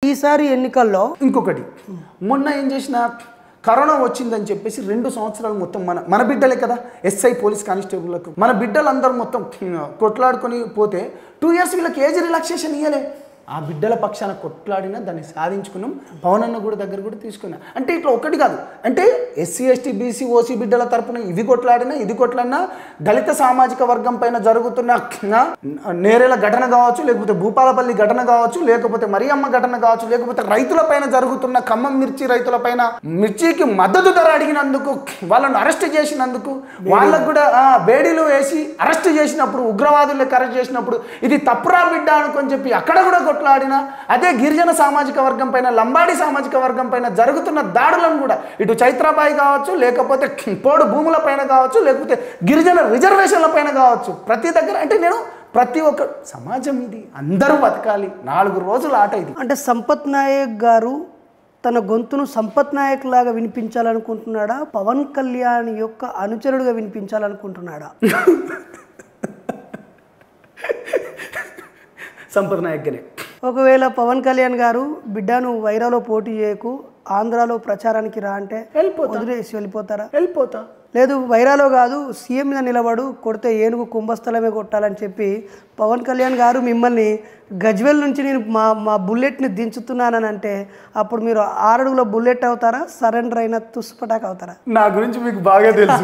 ఈసారి ఎన్నికల్లో ఇంకొకటి మొన్న ఏం చేసిన కరోనా వచ్చిందని చెప్పేసి రెండు సంవత్సరాలు మొత్తం మన మన బిడ్డలే కదా ఎస్ఐ పోలీస్ కానిస్టేబుల్లకు మన బిడ్డలందరూ మొత్తం కొట్లాడుకొని పోతే టూ ఇయర్స్ వీళ్ళకి ఏజ్ రిలాక్సేషన్ ఇయ్యలే ఆ బిడ్డల పక్షాన కొట్లాడినా దాన్ని సాధించుకున్నాం పవన్ అన్న కూడా దగ్గర కూడా తీసుకున్నా అంటే ఇట్లా ఒకటి కాదు అంటే ఎస్సీ ఎస్టీ బీసీ ఓసీ బిడ్డల తరపున ఇవి కొట్లాడినా ఇది కొట్లాడినా దళిత సామాజిక వర్గం పైన జరుగుతున్న నేరేల ఘటన కావచ్చు లేకపోతే భూపాలపల్లి ఘటన కావచ్చు లేకపోతే మరియమ్మ ఘటన కావచ్చు లేకపోతే రైతుల పైన జరుగుతున్న ఖమ్మం మిర్చి రైతుల పైన మిర్చికి మద్దతు ధర అడిగినందుకు వాళ్ళను అరెస్ట్ చేసినందుకు వాళ్ళకు కూడా ఆ, బేడీలు వేసి అరెస్ట్ చేసినప్పుడు ఉగ్రవాదులకు అరెస్ట్ చేసినప్పుడు ఇది తప్పురా బిడ్డ అనుకొని చెప్పి అక్కడ కూడా కొట్లాడినా అదే గిరిజన సామాజిక వర్గం పైన లంబాడి సామాజిక వర్గం పైన జరుగుతున్న దాడులను కూడా ఇటు చైత్రాబాయి కావచ్చు లేకపోతే పోడు భూముల పైన కావచ్చు లేకపోతే గిరిజన రిజర్వేషన్ల పైన కావచ్చు ప్రతి దగ్గర అంటే నేను ప్రతి ఒక్క సమాజం ఇది అందరూ బతకాలి నాలుగు రోజుల ఆట ఇది అంటే సంపత్ నాయక్ గారు తన గొంతును సంపత్ నాయక్ లాగా వినిపించాలనుకుంటున్నాడా పవన్ కళ్యాణ్ యొక్క అనుచరుడుగా వినిపించాలనుకుంటున్నాడా సంపద నాయక్ గారే ఒకవేళ పవన్ కళ్యాణ్ గారు బిడ్డ నువ్వు వైరాలో పోటీ చేయకు ఆంధ్రాలో ప్రచారానికి రా అంటే వెళ్ళిపోతా వదిలేసి వెళ్ళిపోతారా వెళ్ళిపోతా లేదు వైరాలో కాదు సీఎం మీద నిలబడు కొడితే ఏనుగు కుంభస్థలమే కొట్టాలని చెప్పి పవన్ కళ్యాణ్ గారు మిమ్మల్ని గజ్వెల్ నుంచి నేను మా మా బుల్లెట్ని దించుతున్నానని అంటే అప్పుడు మీరు ఆరడుగుల బుల్లెట్ అవుతారా సరెండర్ అయిన తుస్పటాక్ అవుతారా నా గురించి మీకు బాగా తెలుసు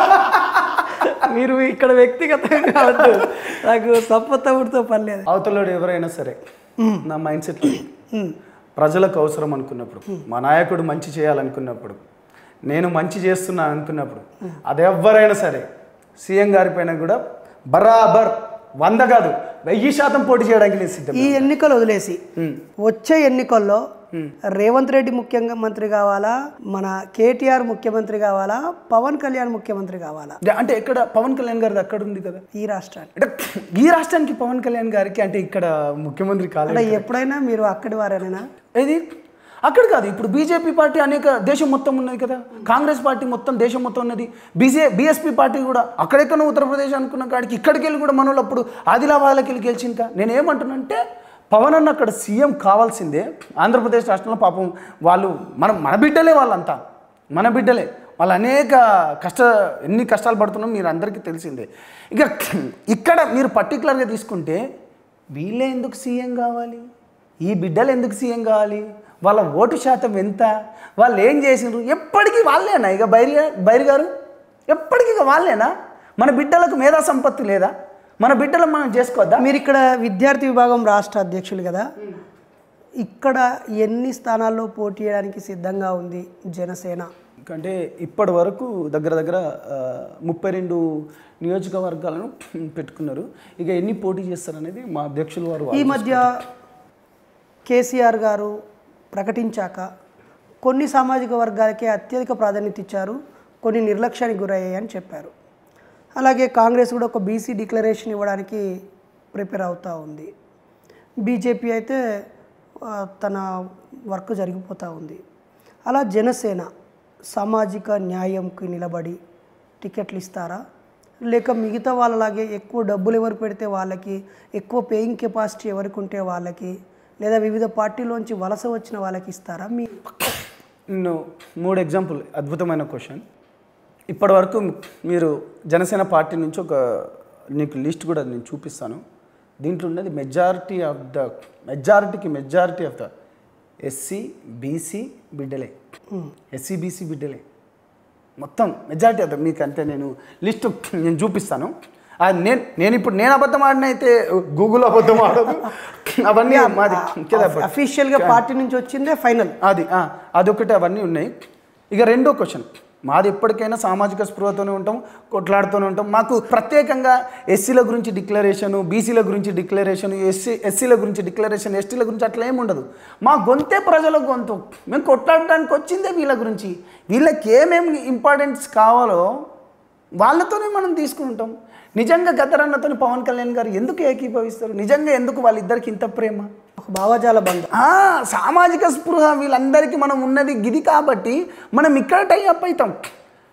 మీరు ఇక్కడ వ్యక్తిగతంగా కావద్దు నాకు సప్పతవుడితో పని లేదు అవతలోడు ఎవరైనా సరే నా మైండ్ సెట్ ప్రజలకు అవసరం అనుకున్నప్పుడు మా నాయకుడు మంచి చేయాలనుకున్నప్పుడు నేను మంచి చేస్తున్నా అనుకున్నప్పుడు అది ఎవరైనా సరే సీఎం గారి పైన కూడా బరాబర్ వంద కాదు వెయ్యి శాతం పోటీ చేయడానికి నేను సిద్ధం ఈ ఎన్నికలు వదిలేసి వచ్చే ఎన్నికల్లో రేవంత్ రెడ్డి ముఖ్యమంత్రి కావాలా మన కేటీఆర్ ముఖ్యమంత్రి కావాలా పవన్ కళ్యాణ్ ముఖ్యమంత్రి కావాలా అంటే ఎక్కడ పవన్ కళ్యాణ్ గారిది అక్కడ ఉంది కదా ఈ రాష్ట్రానికి అంటే ఈ రాష్ట్రానికి పవన్ కళ్యాణ్ గారికి అంటే ఇక్కడ ముఖ్యమంత్రి కాలేదు అంటే ఎప్పుడైనా మీరు అక్కడి వారేనా ఏది అక్కడ కాదు ఇప్పుడు బీజేపీ పార్టీ అనేక దేశం మొత్తం ఉన్నది కదా కాంగ్రెస్ పార్టీ మొత్తం దేశం మొత్తం ఉన్నది బీజే బీఎస్పీ పార్టీ కూడా అక్కడెక్కడ ఉత్తరప్రదేశ్ అనుకున్న కాడికి ఇక్కడికి వెళ్ళి కూడా మనోళ్ళు అప్పుడు ఆదిలాబాద్కి వెళ్ళి గెలిచింది నేను ఏమంటున్నానంటే పవన్ అన్న అక్కడ సీఎం కావాల్సిందే ఆంధ్రప్రదేశ్ రాష్ట్రంలో పాపం వాళ్ళు మన మన బిడ్డలే వాళ్ళంతా మన బిడ్డలే వాళ్ళు అనేక కష్ట ఎన్ని కష్టాలు పడుతున్నాం మీరు అందరికీ తెలిసిందే ఇక ఇక్కడ మీరు పర్టికులర్గా తీసుకుంటే వీళ్ళే ఎందుకు సీఎం కావాలి ఈ బిడ్డలు ఎందుకు సీఎం కావాలి వాళ్ళ ఓటు శాతం ఎంత వాళ్ళు ఏం చేసిండ్రు ఎప్పటికీ వాళ్ళేనా ఇక బైరి బైరి గారు ఎప్పటికీ ఇక వాళ్ళేనా మన బిడ్డలకు మేధా సంపత్తి లేదా మన బిడ్డలు మనం చేసుకోవద్దా మీరు ఇక్కడ విద్యార్థి విభాగం రాష్ట్ర అధ్యక్షులు కదా ఇక్కడ ఎన్ని స్థానాల్లో పోటీ చేయడానికి సిద్ధంగా ఉంది జనసేన అంటే ఇప్పటి వరకు దగ్గర దగ్గర ఆ, ముప్పై రెండు నియోజకవర్గాలను పెట్టుకున్నారు ఇక ఎన్ని పోటీ చేస్తారనేది మా అధ్యక్షులు వారు ఈ మధ్య కేసీఆర్ గారు ప్రకటించాక కొన్ని సామాజిక వర్గాలకే అత్యధిక ప్రాధాన్యత ఇచ్చారు కొన్ని నిర్లక్ష్యానికి గురయ్యాయి అని చెప్పారు అలాగే కాంగ్రెస్ కూడా ఒక బీసీ డిక్లరేషన్ ఇవ్వడానికి ప్రిపేర్ అవుతూ ఉంది బీజేపీ అయితే ఆ, తన వర్క్ జరిగిపోతూ ఉంది అలా జనసేన సామాజిక న్యాయంకి నిలబడి టికెట్లు ఇస్తారా లేక మిగతా వాళ్ళలాగే ఎక్కువ డబ్బులు ఎవరు పెడితే వాళ్ళకి ఎక్కువ పేయింగ్ కెపాసిటీ ఎవరికి ఉంటే వాళ్ళకి లేదా వివిధ పార్టీలోంచి వలస వచ్చిన వాళ్ళకి ఇస్తారా మీ నేను మూడు ఎగ్జాంపుల్ అద్భుతమైన క్వశ్చన్ ఇప్పటి వరకు మీరు జనసేన పార్టీ నుంచి ఒక నీకు లిస్ట్ కూడా నేను చూపిస్తాను దీంట్లో ఉన్నది మెజారిటీ ఆఫ్ ద మెజారిటీకి majority of the SC BC బిడ్డలే ఎస్సీ బీసీ బిడ్డలే మొత్తం మెజారిటీ ఆఫ్ ద మీకు అంతే నేను లిస్ట్ నేను చూపిస్తాను ఆ నేను నేను ఇప్పుడు నేను అబద్ధం ఆడిన అయితే గూగుల్ అబద్ధం ఆడదు అవన్నీ మాది కదా అఫీషియల్గా పార్టీ నుంచి వచ్చిందే ఫైనల్ అది ఆ, అదొకటి అవన్నీ ఉన్నాయి ఇక రెండో క్వశ్చన్ మాది ఎప్పటికైనా సామాజిక స్పృహతోనే ఉంటాం కొట్లాడుతూనే ఉంటాం మాకు ప్రత్యేకంగా ఎస్సీల గురించి డిక్లరేషన్ బీసీల గురించి డిక్లరేషన్ ఎస్సీ ఎస్సీల గురించి డిక్లరేషన్ ఎస్టీల గురించి అట్లా ఏమి ఉండదు మా గొంతే ప్రజల గొంతు మేము కొట్లాడడానికి వచ్చిందే వీళ్ళ గురించి వీళ్ళకి ఏమేమి ఇంపార్టెన్స్ కావాలో వాళ్ళతోనే మనం తీసుకుంటాం నిజంగా గద్దరన్నతో పవన్ కళ్యాణ్ గారు ఎందుకు ఏకీభవిస్తారు నిజంగా ఎందుకు వాళ్ళిద్దరికి ఇంత ప్రేమ ఒక భావజాల బంధం ఆ, సామాజిక స్పృహ వీళ్ళందరికీ మనం ఉన్నది గిది కాబట్టి మనం ఇక్కడ టై అప్ అవుతాం ఇప్పుడు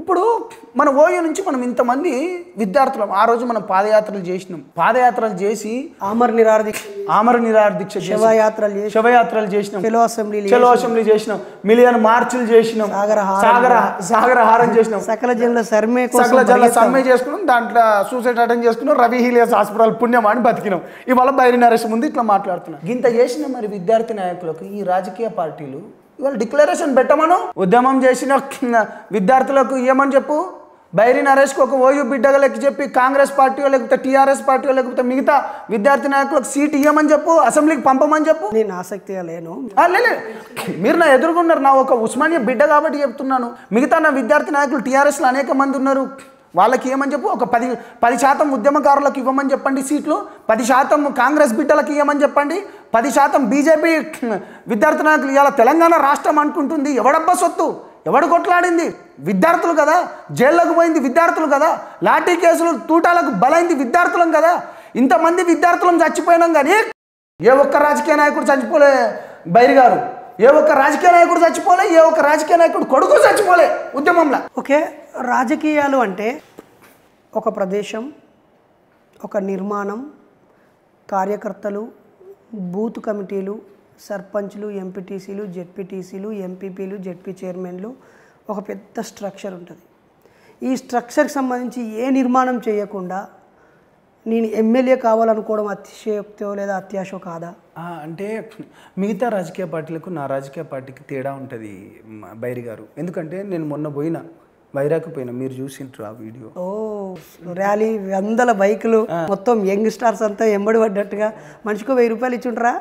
ఇప్పుడు మన ఓయో నుంచి మనం ఇంతమంది విద్యార్థులం ఆ రోజు మనం పాదయాత్రలు చేసినాం పాదయాత్రలు చేసి ఆమర్ నిరారది ఆమర నిరాహార దీక్ష చేసి శవయాత్రలు చేసి శవయాత్రలు చేసినాం చెలో అసెంబ్లీలు చలో అసెంబ్లీ చేసినాం మిలియన్ మార్చులు చేసినాం సాగర హారం సాగర సాగర హారం చేసినాం సకల జనుల సర్మే కోసం సకల జల్ల సమ్మె చేసుకున్నాం దాంట్లో సూసైడ్ అటెండ్ చేసుకున్నాం రవి హీలియస్ హాస్పిటల్ పుణ్యం అని బతికినాం ఇవాళ బైరి నరేష్ ముందు ఇట్లా మాట్లాడుతున్నాం ఇంత చేసిన మరి విద్యార్థి నాయకులకు ఈ రాజకీయ పార్టీలు ఇవాళ డిక్లరేషన్ పెట్టమను ఉద్యమం చేసిన విద్యార్థులకు ఇవ్వమని చెప్పు బైరి నరేష్కి ఒక ఓయూ బిడ్డగా లెక్క చెప్పి కాంగ్రెస్ పార్టీ లేకపోతే టీఆర్ఎస్ పార్టీ లేకపోతే మిగతా విద్యార్థి నాయకులకు సీట్ ఇవ్వమని చెప్పు అసెంబ్లీకి పంపమని చెప్పు నేను ఆసక్తిగా లేను ఆ, లే, లే. మీరు నా ఎదుర్కొన్నారు నా ఒక ఉస్మానియా బిడ్డ కాబట్టి చెప్తున్నాను మిగతా నా విద్యార్థి నాయకులు టీఆర్ఎస్లో అనేక మంది ఉన్నారు వాళ్ళకి ఏమని చెప్పు ఒక పది పది శాతం ఉద్యమకారులకు ఇవ్వమని చెప్పండి సీట్లు పది శాతం కాంగ్రెస్ బిడ్డలకు ఇవ్వమని చెప్పండి పది శాతం బీజేపీ విద్యార్థి నాయకులు ఇవాళ తెలంగాణ రాష్ట్రం అనుకుంటుంది ఎవడబ్బా సొత్తు ఎవడు కొట్లాడింది విద్యార్థులు కదా జైల్లోకి పోయింది విద్యార్థులు కదా లాఠీ కేసులు తూటాలకు బలైంది విద్యార్థులం కదా ఇంతమంది విద్యార్థులం చచ్చిపోయినాం కానీ ఏ ఒక్క రాజకీయ నాయకుడు చచ్చిపోలే బైరి గారు ఏ ఒక్క రాజకీయ నాయకుడు చచ్చిపోలే ఏ ఒక్క రాజకీయ నాయకుడు కొడుకు చచ్చిపోలే ఉద్యమంలో ఓకే రాజకీయాలు అంటే ఒక ప్రదేశం ఒక నిర్మాణం కార్యకర్తలు బూత్ కమిటీలు సర్పంచ్లు ఎంపీటీసీలు జెడ్పీటీసీలు ఎంపీపీలు జెడ్పీ చైర్మన్లు ఒక పెద్ద స్ట్రక్చర్ ఉంటుంది ఈ స్ట్రక్చర్కి సంబంధించి ఏ నిర్మాణం చేయకుండా నేను ఎమ్మెల్యే కావాలనుకోవడం అతిశయోక్తో లేదా అత్యాశో కాదా ఆ, అంటే మిగతా రాజకీయ పార్టీలకు నా రాజకీయ పార్టీకి తేడా ఉంటుంది మ- బైరి గారు ఎందుకంటే నేను మొన్న పోయిన వైరాకు పోయినా మీరు చూసింటారు ఆ వీడియో ఓ ర్యాలీ వందల బైకులు మొత్తం యంగ్ స్టార్స్ అంతా ఎంబడి పడ్డట్టుగా మనిషికి వెయ్యి రూపాయలు ఇచ్చుంటారా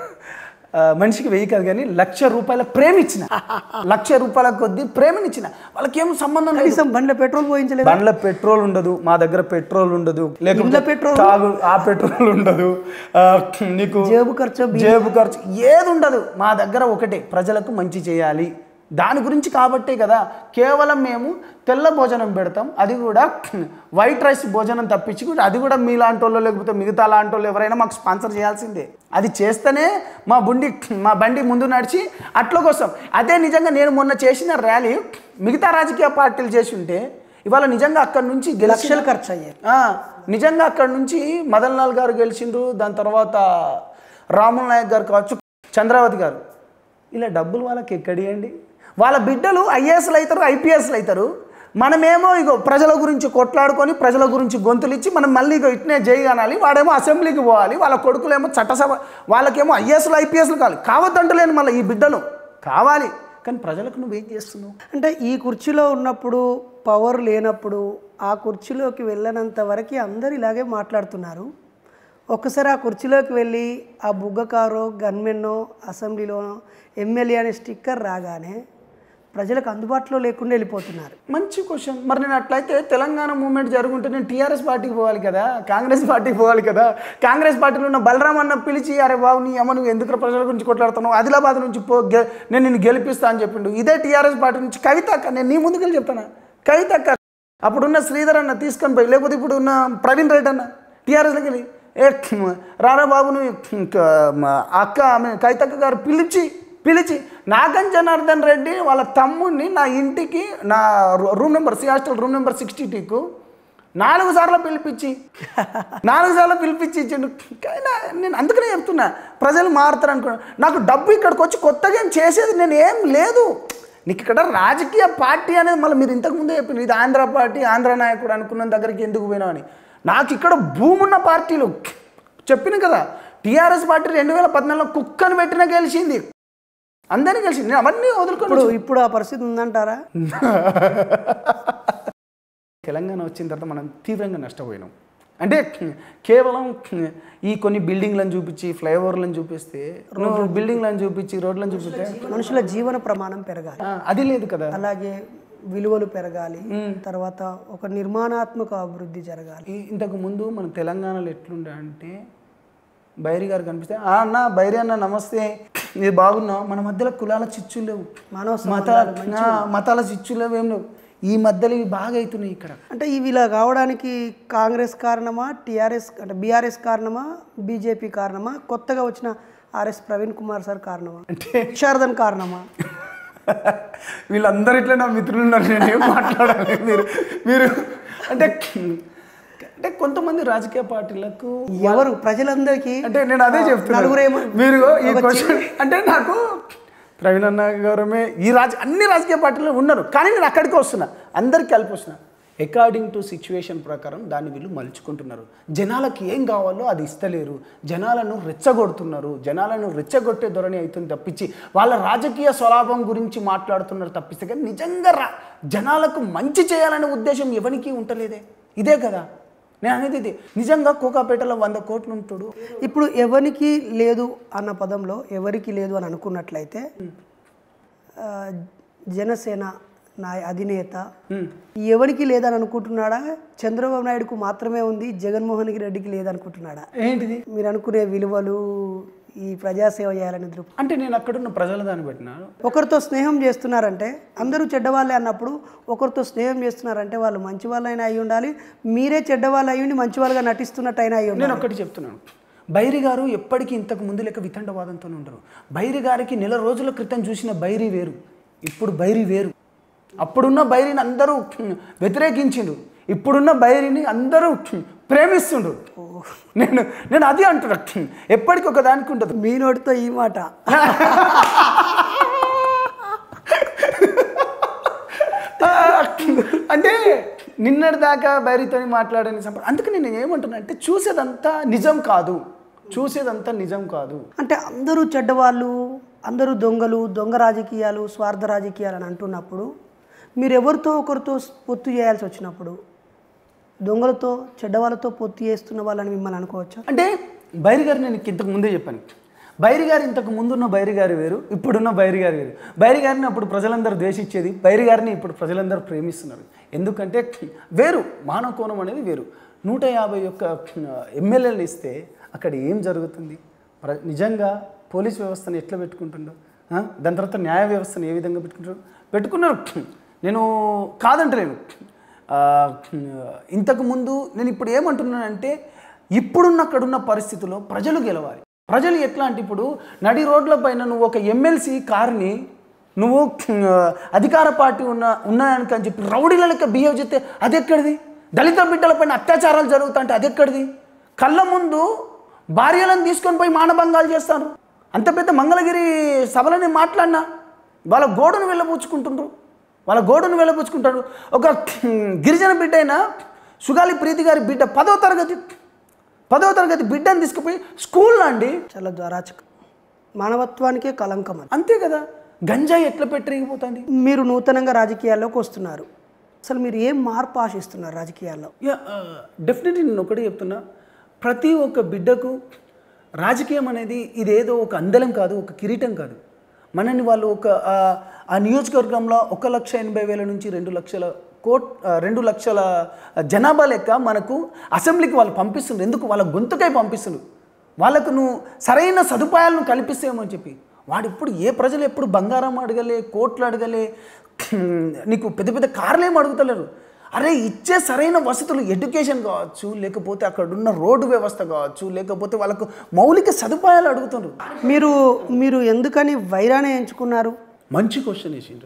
ఆ, మనిషికి వెయ్యి కాదు కానీ లక్ష రూపాయల ప్రేమ ఇచ్చిన లక్ష రూపాయల కొద్దీ ప్రేమనిచ్చిన వాళ్ళకి ఏం సంబంధం లేదు కనీసం బండ్ల పెట్రోల్ పోయించలేదు బండ్ల పెట్రోల్ ఉండదు మా దగ్గర పెట్రోల్ ఉండదు లేకపోతే ఇండ్ల పెట్రోల్? తాగు ఆ పెట్రోల్ ఉండదు ఆ, నీకు జేబు ఖర్చు జేబు ఖర్చు ఏది ఉండదు మా దగ్గర ఒకటే ప్రజలకు మంచి చేయాలి దాని గురించి కాబట్టే కదా కేవలం మేము తెల్ల భోజనం పెడతాం అది కూడా వైట్ రైస్ భోజనం తప్పించి కూడా అది కూడా మీలాంటి వాళ్ళు లేకపోతే మిగతా లాంటి వాళ్ళు ఎవరైనా మాకు స్పాన్సర్ చేయాల్సిందే అది చేస్తేనే మా బుండి మా బండి ముందు నడిచి అట్ల కోసం అదే నిజంగా నేను మొన్న చేసిన ర్యాలీ మిగతా రాజకీయ పార్టీలు చేసి ఉంటే ఇవాళ నిజంగా అక్కడి నుంచి గెలిచిన లక్షలు ఖర్చు అయ్యాయి ఆ, నిజంగా అక్కడ నుంచి మదన్ లాల్ గారు గెలిచిండ్రు దాని తర్వాత రాముల్ నాయక్ గారు కావచ్చు చంద్రావతి గారు ఇలా డబ్బులు వాళ్ళకి ఎక్కడియండి వాళ్ళ బిడ్డలు ఐఏఎస్లు అవుతారు ఐపీఎస్లు అవుతారు మనమేమో ఇగో ప్రజల గురించి కొట్లాడుకొని ప్రజల గురించి గొంతులు ఇచ్చి మనం మళ్ళీ ఇగో ఇట్నే జై అనాలి వాడేమో అసెంబ్లీకి పోవాలి వాళ్ళ కొడుకులేమో చట్టసభ వాళ్ళకేమో ఐఏఎస్లు ఐపీఎస్లు కావాలి కావద్దంటలేను మళ్ళీ ఈ బిడ్డలు కావాలి కానీ ప్రజలకు నువ్వేం చేస్తున్నావు అంటే ఈ కుర్చీలో ఉన్నప్పుడు పవర్ లేనప్పుడు ఆ కుర్చీలోకి వెళ్ళనంత వరకు అందరు ఇలాగే మాట్లాడుతున్నారు ఒక్కసారి ఆ కుర్చీలోకి వెళ్ళి ఆ బుగ్గకారో గన్మెన్నో అసెంబ్లీలోనో ఎమ్మెల్యే అనే స్టిక్కర్ రాగానే ప్రజలకు అందుబాటులో లేకుండా వెళ్ళిపోతున్నారు మంచి క్వశ్చన్ మరి నేను అట్లయితే తెలంగాణ మూవ్మెంట్ జరుగుంటే నేను టీఆర్ఎస్ పార్టీకి పోవాలి కదా కాంగ్రెస్ పార్టీకి పోవాలి కదా కాంగ్రెస్ పార్టీలో ఉన్న బలరాం అన్న పిలిచి అరే బాబు నీ అమ్మ నువ్వు ఎందుకు ప్రజల గురించి కొట్లాడుతున్నావు ఆదిలాబాద్ నుంచి పో గె- నేను నిన్ను గెలిపిస్తా అని చెప్పిండు ఇదే టీఆర్ఎస్ పార్టీ నుంచి కవిత అక్క నేను నీ ముందుకెళ్ళి చెప్తాను కవిత అక్క అప్పుడున్న శ్రీధర్ అన్న తీసుకొని పోయి లేకపోతే ఇప్పుడు ఉన్న ప్రవీణ్ రెడ్డి అన్న టీఆర్ఎస్లోకి వెళ్ళి ఏ రారా బాబు నువ్వు ఇంకా మా అక్క ఆమె కవితక్క గారు పిలిచి పిలిచి నాగం జనార్దన్ రెడ్డి వాళ్ళ తమ్ముడిని నా ఇంటికి నా రూ- room number C hostel room number sixty టీకు నాలుగు సార్లు పిలిపించి నాలుగు సార్లు పిలిపించి ఇచ్చిండు కానీ నా- నేను అందుకనే చెప్తున్నా ప్రజలు మారుతారు అనుకున్నా నాకు డబ్బు ఇక్కడికి వచ్చి కొత్తగా ఏం చేసేది నేను ఏం లేదు నీకు ఇక్కడ రాజకీయ పార్టీ అనేది మళ్ళీ మీరు ఇంతకు ముందే చెప్పింది ఇది ఆంధ్ర పార్టీ ఆంధ్ర నాయకుడు అనుకున్న దగ్గరికి ఎందుకు పోయినావు అని నాకు ఇక్కడ భూమి ఉన్న పార్టీలు చెప్పిన కదా టీఆర్ఎస్ పార్టీ రెండు వేల పద్నాలుగులో కుక్కను పెట్టినా గెలిచింది అందరినీ గెలిచింది నేను అవన్నీ వదులుకొని ఇప్పుడు ఇప్పుడు ఆ పరిస్థితి ఉందంటారా తెలంగాణ వచ్చిన తర్వాత మనం తీవ్రంగా నష్టపోయినాం అంటే కేవలం ఈ కొన్ని బిల్డింగ్లను చూపించి ఫ్లైఓవర్లను చూపిస్తే నువ్వు బిల్డింగ్లను చూపించి రోడ్లను చూపిస్తే మనుషుల జీవన ప్రమాణం పెరగాలి ఆ, అది లేదు కదా అలాగే విలువలు పెరగాలి తర్వాత ఒక నిర్మాణాత్మక అభివృద్ధి జరగాలి ఈ- ఇంతకు ముందు మన తెలంగాణలో ఎట్లుండే అంటే బైరి గారు కనిపిస్తే "ఆ అన్న బైరి అన్న నమస్తే ఇది బాగున్నావు మన మధ్యలో కులాల చిచ్చులు లేవు మానవ మత ఆ, మతాల చిచ్చులు లేవు ఏం లేవు ఈ మధ్యలో ఇవి బాగా అవుతున్నాయి ఇక్కడ అంటే ఇవి ఇలా కావడానికి కాంగ్రెస్ కారణమా టీఆర్ఎస్ అంటే బీఆర్ఎస్ కారణమా బీజేపీ కారణమా కొత్తగా వచ్చిన ఆర్ఎస్ ప్రవీణ్ కుమార్ సార్ కారణమా అంటే శారదన్ కారణమా వీళ్ళందరూ ఇట్లా నా మిత్రులు ఉన్నారు నేను ఏం మాట్లాడాలి మీరు మీరు అంటే అంటే కొంతమంది రాజకీయ పార్టీలకు ఎవరు ప్రజలందరికీ అంటే నేను అదే చెప్తున్నాను నలుగురేమో మీరు ఈ ఒక క్వశ్చన్ అంటే నాకు ప్రవీణ్ అన్న గారమే ఈ రాజ అన్ని రాజకీయ పార్టీలు ఉన్నారు కానీ నేను అక్కడికి వస్తున్నా అందరికి కలిపి వస్తున్నా అకార్డింగ్ టు సిచ్యువేషన్ ప్రకారం దాన్ని వీళ్ళు మలుచుకుంటున్నారు జనాలకి ఏం కావాలో అది ఇస్తలేరు జనాలను రెచ్చగొడుతున్నారు జనాలను రెచ్చగొట్టే ధోరణి అవుతుంది తప్పించి వాళ్ళ రాజకీయ స్వలాభం గురించి మాట్లాడుతున్నారు తప్పిస్తే కానీ నిజంగా రా జనాలకు మంచి చేయాలనే ఉద్దేశం ఎవరికి ఉంటలేదే ఇదే కదా నేను అనేది ఇది నిజంగా కోకాపేటలో వంద కోట్లు ఉంటాడు ఇప్పుడు ఎవరికి లేదు అన్న పదంలో ఎవరికి లేదు అని అనుకున్నట్లయితే ఆ, జనసేన నా అధినేత ఎవరికి లేదని అనుకుంటున్నాడా చంద్రబాబు నాయుడుకు మాత్రమే ఉంది జగన్మోహన్ రెడ్డికి లేదనుకుంటున్నాడా ఏంటిది మీరు అనుకునే విలువలు ఈ ప్రజాసేవ చేయాలని దృక్పథం అంటే నేను అక్కడున్న ప్రజల దాన్ని పెట్టినా ఒకరితో స్నేహం చేస్తున్నారంటే అందరూ చెడ్డవాళ్ళే అన్నప్పుడు ఒకరితో స్నేహం చేస్తున్నారంటే వాళ్ళు మంచి వాళ్ళైనా అయి ఉండాలి మీరే చెడ్డవాళ్ళు అయి ఉండి మంచి వాళ్ళుగా నటిస్తున్నట్టయినా అయి ఉండాలి నేను ఒక్కటి చెప్తున్నాను బైరి గారు ఎప్పటికీ ఇంతకు ముందు లెక్క వితండవాదంతో ఉండరు బైరి గారికి నెల రోజుల క్రితం చూసిన బైరి వేరు ఇప్పుడు బైరి వేరు అప్పుడున్న బైరిని అందరూ వ్యతిరేకించిండు ఇప్పుడున్న బైరిని అందరూ ప్రేమిస్తుండ్రు నేను నేను అది అంటున్నా ఎప్పటికి ఒక దానికి ఉంటుంది మీ నోటితో ఈ మాట అంటే నిన్నటి దాకా బైరితో మాట్లాడని సంప అందుకని నేను ఏమంటున్నా అంటే చూసేదంతా నిజం కాదు చూసేదంతా నిజం కాదు అంటే అందరూ చెడ్డవాళ్ళు అందరూ దొంగలు దొంగ రాజకీయాలు స్వార్థ రాజకీయాలు అని అంటున్నప్పుడు మీరు ఎవరితో ఒకరితో పొత్తు చేయాల్సి వచ్చినప్పుడు దొంగలతో చెడ్డవాళ్ళతో పొత్తు చేస్తున్న వాళ్ళని మిమ్మల్ని అనుకోవచ్చా అంటే బైరి గారు నేను ఇంతకు ముందే చెప్పాను బైరి గారు ఇంతకు ముందున్న బైరి గారు వేరు ఇప్పుడున్న బైరి గారు వేరు బైరి గారిని అప్పుడు ప్రజలందరూ ద్వేషించేది బైరి గారిని ఇప్పుడు ప్రజలందరూ ప్రేమిస్తున్నారు ఎందుకంటే వేరు మానవ కోణం అనేది వేరు నూట యాభై ఒక్క ఎమ్మెల్యేలు ఇస్తే అక్కడ ఏం జరుగుతుంది ప్ర నిజంగా పోలీస్ వ్యవస్థను ఎట్లా పెట్టుకుంటుండో ఆ? దాని తర్వాత న్యాయ వ్యవస్థను ఏ విధంగా పెట్టుకుంటారు పెట్టుకున్నారు నేను కాదంటలేను ఆ, ఇంతకు ముందు నేను ఇప్పుడు ఏమంటున్నానంటే ఇప్పుడున్న అక్కడున్న పరిస్థితిలో ప్రజలు గెలవాలి ప్రజలు ఎట్లా అంటే ఇప్పుడు నడి రోడ్ల పైన నువ్వు ఒక ఎమ్మెల్సీ కార్ని నువ్వు ఆ, అధికార పార్టీ ఉన్న ఉన్నాయని అని చెప్పి రౌడీల లెక్క బిహేవ్ చేస్తే అది ఎక్కడిది దళిత బిడ్డలపైన అత్యాచారాలు జరుగుతుంటే అది ఎక్కడిది కళ్ళ ముందు భార్యలను తీసుకొని పోయి మానభంగాలు చేస్తాను అంత పెద్ద మంగళగిరి సభలని మాట్లాడినా వాళ్ళ గోడను వెళ్ళబుచ్చుకుంటుండ్రు వాళ్ళ గోడను వెళ్ళబుచ్చుకుంటారు ఒక గిరిజన బిడ్డ అయినా సుగాలి ప్రీతి గారి బిడ్డ పదో తరగతి పదో తరగతి బిడ్డను తీసుకుపోయి స్కూల్లో అండి చాలా అరాచకం మానవత్వానికే కలంకం అది అంతే కదా గంజాయి ఎట్లా పెట్టరిగిపోతుంది మీరు నూతనంగా రాజకీయాల్లోకి వస్తున్నారు అసలు మీరు ఏం మార్పు ఆశిస్తున్నారు రాజకీయాల్లో యా డెఫినెట్లీ నేను ఒకటే చెప్తున్నా ప్రతి ఒక్క బిడ్డకు రాజకీయం అనేది ఇదేదో ఒక అందలం కాదు ఒక కిరీటం కాదు మనని వాళ్ళు ఒక ఆ, ఆ నియోజకవర్గంలో ఒక లక్ష ఎనభై వేల నుంచి రెండు లక్షల కోట్ ఆ, రెండు లక్షల జనాభా లెక్క మనకు అసెంబ్లీకి వాళ్ళు పంపిస్తుండ్రు ఎందుకు వాళ్ళ గొంతుకై పంపిస్తుండ్రు వాళ్ళకు నువ్వు సరైన సదుపాయాలను కల్పిస్తేమని చెప్పి వాడు ఇప్పుడు ఏ ప్రజలు ఎప్పుడు బంగారం అడగలే కోట్లు అడగలే నీకు పెద్ద పెద్ద కార్లు ఏం అడుగుతలేరు అరే ఇచ్చే సరైన వసతులు ఎడ్యుకేషన్ కావచ్చు లేకపోతే అక్కడ ఉన్న రోడ్డు వ్యవస్థ కావచ్చు లేకపోతే వాళ్ళకు మౌలిక సదుపాయాలు అడుగుతున్నారు మీరు మీరు ఎందుకని వైరానే ఎంచుకున్నారు మంచి క్వశ్చన్ వేసిండ్రు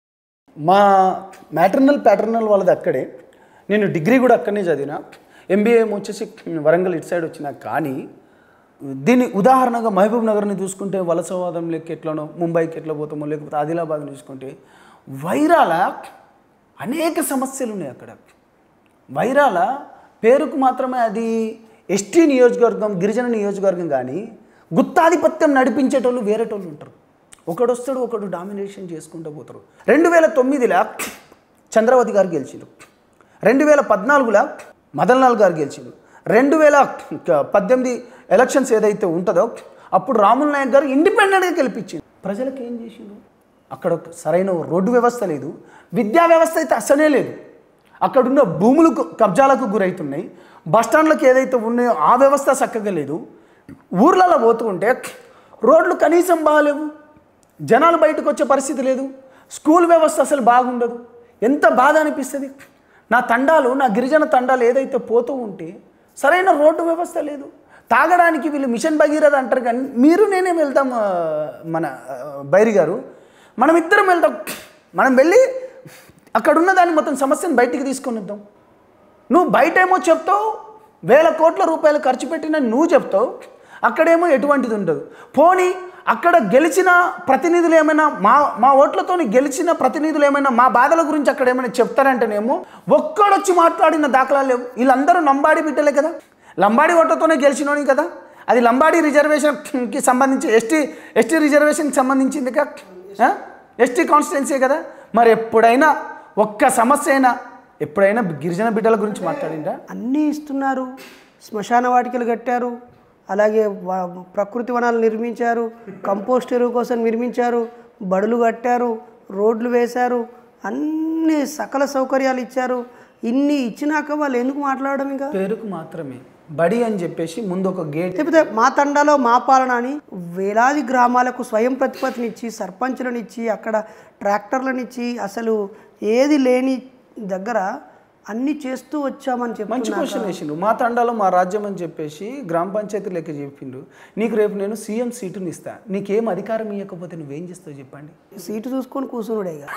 మా మ్యాటర్నల్ ప్యాటర్నల్ వాళ్ళది అక్కడే నేను డిగ్రీ కూడా అక్కడనే చదివిన ఎంబీఏ వచ్చేసి వరంగల్ ఇటు సైడ్ వచ్చిన కానీ దీన్ని ఉదాహరణగా మహబూబ్ నగర్ని చూసుకుంటే వలసవాదం లెక్క ఎట్లనో ముంబైకి ఎట్లా పోతామో లేకపోతే ఆదిలాబాద్ని చూసుకుంటే వైరాల అనేక సమస్యలు ఉన్నాయి అక్కడ వైరాల పేరుకు మాత్రమే అది ఎస్టీ నియోజకవర్గం గిరిజన నియోజకవర్గం కానీ గుత్తాధిపత్యం నడిపించేటోళ్ళు వేరేటోళ్ళు ఉంటారు ఒకడు వస్తాడు ఒకడు డామినేషన్ చేసుకుంటూ పోతారు రెండు వేల తొమ్మిదిలో చంద్రవతి గారు గెలిచిండు రెండు వేల పద్నాలుగులో మదన్ లాల్ గారు గెలిచిండు రెండు వేల పద్దెనిమిది ఎలక్షన్స్ ఏదైతే ఉంటుందో అప్పుడు రాముల్ నాయక్ గారు ఇండిపెండెంట్గా గెలిపించింది ప్రజలకు ఏం చేసిండు అక్కడ ఒక సరైన రోడ్డు వ్యవస్థ లేదు విద్యా వ్యవస్థ అయితే అసలే లేదు అక్కడున్న భూములు కబ్జాలకు గురవుతున్నాయి బస్టాండ్లకు ఏదైతే ఉన్నాయో ఆ వ్యవస్థ చక్కగా లేదు ఊర్లలో పోతూ ఉంటే రోడ్లు కనీసం బాగాలేవు జనాలు బయటకు వచ్చే పరిస్థితి లేదు స్కూల్ వ్యవస్థ అసలు బాగుండదు ఎంత బాధ అనిపిస్తుంది నా తండాలు నా గిరిజన తండాలు ఏదైతే పోతూ ఉంటే సరైన రోడ్డు వ్యవస్థ లేదు తాగడానికి వీళ్ళు మిషన్ భగీరథ అంటారు కానీ మీరు నేనే వెళ్తాం ఆ, మన ఆ, బైరి గారు మనం ఇద్దరం వెళ్దాం మనం వెళ్ళి అక్కడ ఉన్న దాన్ని మొత్తం సమస్యను బయటికి తీసుకొని వద్దాం నువ్వు బయటేమో చెప్తావు వేల కోట్ల రూపాయలు ఖర్చు పెట్టిన నువ్వు చెప్తావు అక్కడేమో ఎటువంటిది ఉండదు పోనీ అక్కడ గెలిచిన ప్రతినిధులు ఏమైనా మా మా ఓట్లతో గెలిచిన ప్రతినిధులు ఏమైనా మా బాధల గురించి అక్కడ ఏమైనా చెప్తారంటేనేమో ఒక్కడొచ్చి మాట్లాడిన దాఖలాలు లేవు వీళ్ళందరూ లంబాడి బిడ్డలే కదా లంబాడి ఓట్లతోనే గెలిచినోని కదా అది లంబాడి రిజర్వేషన్కి సంబంధించి ఎస్టీ ఎస్టీ రిజర్వేషన్కి సంబంధించింది కదా ఎస్టీ కాన్స్టిట్యున్సీ కదా మరి ఎప్పుడైనా ఒక్క సమస్య అయినా ఎప్పుడైనా గిరిజన బిడ్డల గురించి మాట్లాడిందా అన్నీ ఇస్తున్నారు శ్మశాన వాటికలు కట్టారు అలాగే వ- ప్రకృతి వనాలు నిర్మించారు కంపోస్ట్ ఎరువు కోసం నిర్మించారు బడులు కట్టారు రోడ్లు వేశారు అన్ని సకల సౌకర్యాలు ఇచ్చారు ఇన్ని ఇచ్చినాక వాళ్ళు ఎందుకు మాట్లాడడం ఇంకా పేరుకు మాత్రమే బడి అని చెప్పేసి ముందు ఒక గేట్ లేకపోతే మా తండాలో మా పాలన అని వేలాది గ్రామాలకు స్వయం ప్రతిపత్తినిచ్చి సర్పంచులను ఇచ్చి అక్కడ ట్రాక్టర్లను ఇచ్చి అసలు ఏది లేని దగ్గర అన్ని చేస్తూ వచ్చామని మంచి చెప్తున్నా క్వశ్చన్ వేసిండు మా తండాలో మా రాజ్యం అని చెప్పేసి గ్రామ పంచాయతీ లెక్క చెప్పిండు నీకు రేపు నేను సీఎం సీటుని ఇస్తా నీకేం అధికారం ఇవ్వకపోతే నువ్వేం చేస్తావు చెప్పండి సీటు చూసుకొని కూర్చున్నాడే ఇక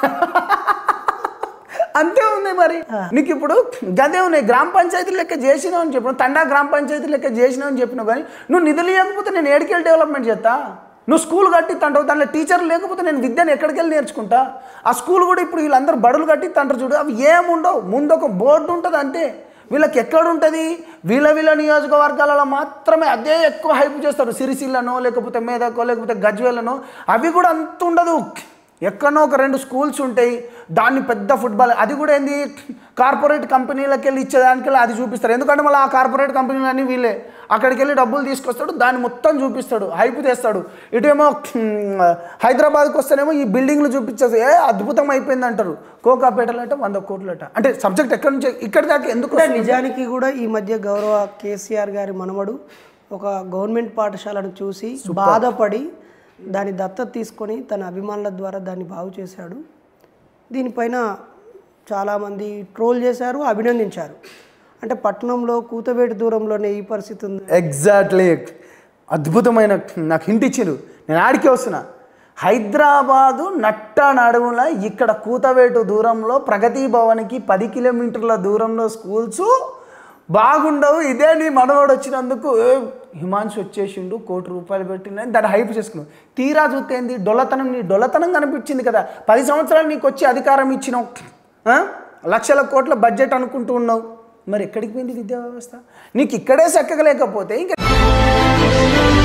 అంతే ఉంది మరి నీకు ఇప్పుడు గదే ఉన్నాయి గ్రామ పంచాయతీ లెక్క చేసినావు అని చెప్పిన తండా గ్రామ పంచాయతీ లెక్క చేసినావు అని చెప్పినావు కానీ నువ్వు నిధులు ఇవ్వకపోతే నేను ఏడికెళ్ళి డెవలప్మెంట్ చేస్తా నువ్వు స్కూల్ కట్టిస్తాంటావు దాంట్లో టీచర్లు లేకపోతే నేను విద్యను ఎక్కడికి వెళ్ళి నేర్చుకుంటా ఆ స్కూల్ కూడా ఇప్పుడు వీళ్ళందరూ బడులు కట్టిస్తాంటారు చూడు అవి ఏముండవు ముందు ఒక బోర్డు ఉంటుంది అంతే వీళ్ళకి ఎక్కడ ఉంటుంది వీళ్ళ వీళ్ళ నియోజకవర్గాలలో మాత్రమే అదే ఎక్కువ హైప్ చేస్తారు సిరిసిల్లనో లేకపోతే మేదకో లేకపోతే గజ్వేలనో అవి కూడా అంత ఉండదు ఎక్కడో ఒక రెండు స్కూల్స్ ఉంటాయి దాన్ని పెద్ద ఫుట్బాల్ అది కూడా ఏంది కార్పొరేట్ కంపెనీలకు వెళ్ళి ఇచ్చేదానికి అది చూపిస్తారు ఎందుకంటే మళ్ళీ ఆ కార్పొరేట్ కంపెనీలన్నీ వీళ్ళే అక్కడికి వెళ్ళి డబ్బులు తీసుకొస్తాడు దాన్ని మొత్తం చూపిస్తాడు హైప్ తెస్తాడు ఇటేమో హ్మ్, హైదరాబాద్కి వస్తేనేమో ఈ బిల్డింగ్లు చూపించేది ఏ అద్భుతం అయిపోయింది అంటారు కోకాపేటలు అంటే వంద కోట్లు అట అంటే సబ్జెక్ట్ ఎక్కడి నుంచి ఇక్కడి దాకా ఎందుకు అంటే వస్తుంది? నిజానికి కూడా ఈ మధ్య గౌరవ కేసీఆర్ గారి మనవడు ఒక గవర్నమెంట్ పాఠశాలను చూసి బాధపడి దాన్ని దత్తత తీసుకొని తన అభిమానుల ద్వారా దాన్ని బాగు చేశాడు దీనిపైన చాలామంది ట్రోల్ చేశారు అభినందించారు అంటే పట్టణంలో కూతవేటి దూరంలోనే ఈ పరిస్థితి ఉంది ఎగ్జాక్ట్లీ అద్భుతమైన నాకు హింట్ ఇచ్చిండు నేను ఆడికే వస్తున్నా హైదరాబాదు నట్ట నడుముల ఇక్కడ కూతవేటు దూరంలో ప్రగతి భవన్కి పది కిలోమీటర్ల దూరంలో స్కూల్స్ బాగుండవు ఇదే నీ మనవాడు వచ్చినందుకు ఏ, హిమాంశు వచ్చేసిండు కోటి రూపాయలు పెట్టిన దాన్ని హైప్ చేసుకున్నావు తీరా చూస్తే ఏంది డొల్లతనం నీ డొల్లతనం కనిపించింది కదా పది సంవత్సరాలు నీకు వచ్చి అధికారం ఇచ్చినావు ఆ? లక్షల కోట్ల బడ్జెట్ అనుకుంటూ ఉన్నావు మరి ఎక్కడికి పోయింది విద్యా వ్యవస్థ నీకు ఇక్కడే చక్కగా లేకపోతే ఇంకా